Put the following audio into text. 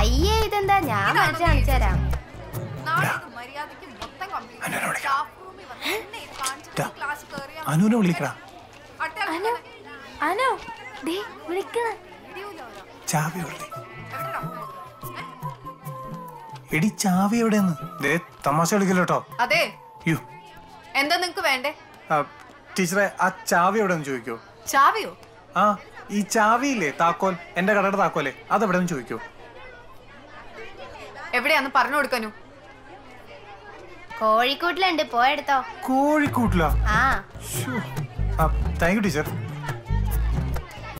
അയ്യേ ഇതെന്താ ഞാൻ മാറ്റി കാണിച്ചു തരാം നാളെ ഇത് മര്യാദയ്ക്ക് മൊത്തം complete അനുവിനെ ചെയ്യണം. വിളിക്കാം. Staff room ൽ വന്ന് എന്നെ ഇത് കാണിച്ചിട്ട് ടാ. class കേറിയാ അനുവിനെ വിളിക്കടാ അട്ട അനു അനു ദേ വിളിക്കണ ഇടിയൂല അവരാ. ചാവി എവിടെ എവിടെടാ? എടി ചാവി എവിടെയെന്ന് ദേ തമാശ കളിക്കില്ല കേട്ടോ അതെ യു എന്താ നിങ്ങക്ക് വേണ്ടേ ആ, ടീച്ചറെ ആ ചാവി എവിടെയെന്ന് ചോദിക്കോ ചാവിയോ ആ ഈ ചാവിയില്ലേ താക്കോൽ എന്റെ കടയുടെ താക്കോലെ അതെവിടെയെന്ന് ചോദിക്കോ എവിടെയാന്ന് പറഞ്ഞു കൊടുക്കാനു കോഴിക്കോട്ടിലുണ്ട് പോയെടുത്തോ കോഴിക്കൂട്ടിലാ ആ താങ്ക് യു ടീച്ചർ